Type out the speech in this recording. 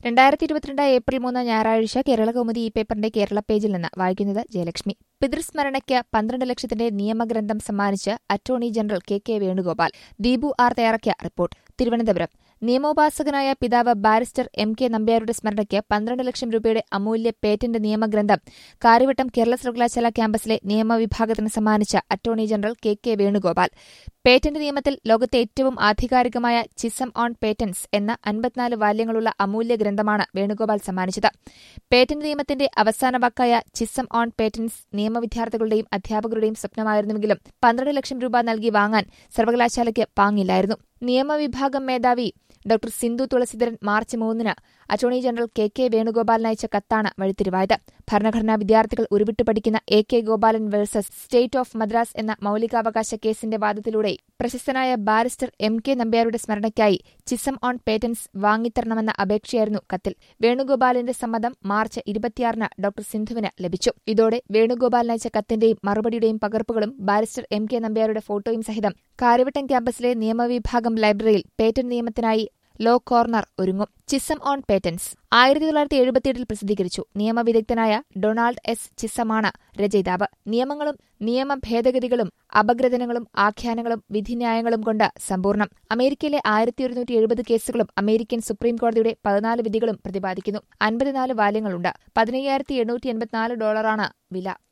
രണ്ടായിരത്തി ഇരുപത്തിരണ്ട് ഏപ്രിൽ മൂന്ന് ഞായറാഴ്ച കേരള കൗമുദി ഈ പേപ്പറിന്റെ കേരള പേജിൽ നിന്ന് വായിക്കുന്നത് ജയലക്ഷ്മി പിതൃസ്മരണയ്ക്ക് പന്ത്രണ്ട് ലക്ഷത്തിന്റെ നിയമഗ്രന്ഥം സമ്മാനിച്ച് attorney general K K Venugopal Deepu R തയ്യാറാക്കിയ റിപ്പോർട്ട് തിരുവനന്തപുരം നിയമോപാസകനായ പിതാവ് ബാരിസ്റ്റർ എം കെ നമ്പ്യാരുടെ സ്മരണയ്ക്ക് പന്ത്രണ്ട് ലക്ഷം രൂപയുടെ അമൂല്യ പേറ്റന്റ് നിയമഗ്രന്ഥം കാര്യവട്ടം കേരള സർവകലാശാല ക്യാമ്പസിലെ നിയമവിഭാഗത്തിന് സമ്മാനിച്ച attorney general K K Venugopal patent നിയമത്തിൽ ലോകത്തെ ഏറ്റവും ആധികാരികമായ ചിസം ഓൺ പേറ്റന്റ്സ് എന്ന അൻപത്തിനാല് വാല്യങ്ങളുള്ള അമൂല്യ ഗ്രന്ഥമാണ് വേണുഗോപാൽ സമ്മാനിച്ചത് പേറ്റന്റ് നിയമത്തിന്റെ അവസാന വാക്കായ ചിസം ഓൺ പേറ്റന്റ്സ് നിയമവിദ്യാർത്ഥികളുടെയും അധ്യാപകരുടെയും സ്വപ്നമായിരുന്നുവെങ്കിലും പന്ത്രണ്ട് ലക്ഷം രൂപ നൽകി വാങ്ങാൻ സർവകലാശാലയ്ക്ക് പാങ്ങില്ലായിരുന്നു നിയമവിഭാഗം മേധാവി ഡോക്ടർ സിന്ധു തുളസീധരൻ മാർച്ച് മൂന്നിന് അറ്റോർണി ജനറൽ കെ കെ വേണുഗോപാലിന് അയച്ച കത്താണ് വഴിത്തിരിവായത് ഭരണഘടനാ വിദ്യാർത്ഥികൾ ഉരുവിട്ടു പഠിക്കുന്ന A K Gopalan versus state of Madras എന്ന മൌലികാവകാശ കേസിന്റെ വാദത്തിലൂടെ പ്രശസ്തനായ ബാരിസ്റ്റർ എം കെ നമ്പ്യാരുടെ സ്മരണയ്ക്കായി ചിസം ഓൺ പേറ്റന്റ്സ് വാങ്ങിത്തരണമെന്ന അപേക്ഷയായിരുന്നു കത്തിൽ വേണുഗോപാലിന്റെ സമ്മതം മാർച്ച് ഇരുപത്തിയാറിന് ഡോക്ടർ സിന്ധുവിന് ലഭിച്ചു ഇതോടെ വേണുഗോപാലിനയച്ച കത്തിന്റെയും മറുപടിയുടെയും പകർപ്പുകളും ബാരിസ്റ്റർ എം കെ നമ്പ്യാരുടെ ഫോട്ടോയും സഹിതം കാര്യവട്ടം ക്യാമ്പസിലെ നിയമവിഭാഗം ലൈബ്രറിയിൽ പേറ്റന്റ് നിയമത്തിനായി ലോ കോർണർ ഒരുങ്ങും ചിസം ഓൺ പേറ്റന്റ്സ് ആയിരത്തി തൊള്ളായിരത്തി എഴുപത്തിയെട്ടിൽ പ്രസിദ്ധീകരിച്ചു നിയമവിദഗ്ധനായ ഡൊണാൾഡ് എസ് ചിസമാണ് രചയിതാവ് നിയമങ്ങളും നിയമ ഭേദഗതികളും അപഗ്രഥനങ്ങളും ആഖ്യാനങ്ങളും വിധിന്യായങ്ങളും കൊണ്ട് സമ്പൂർണ്ണം അമേരിക്കയിലെ ആയിരത്തി ഒരുന്നൂറ്റി എഴുപത് കേസുകളും അമേരിക്കൻ സുപ്രീം കോടതിയുടെ പതിനാല് വിധികളും പ്രതിപാദിക്കുന്നു അൻപത്തിനാല് വാല്യങ്ങളുണ്ട് പതിനയ്യായിരത്തി എണ്ണൂറ്റി എൺപത്തിനാല് ഡോളറാണ് വില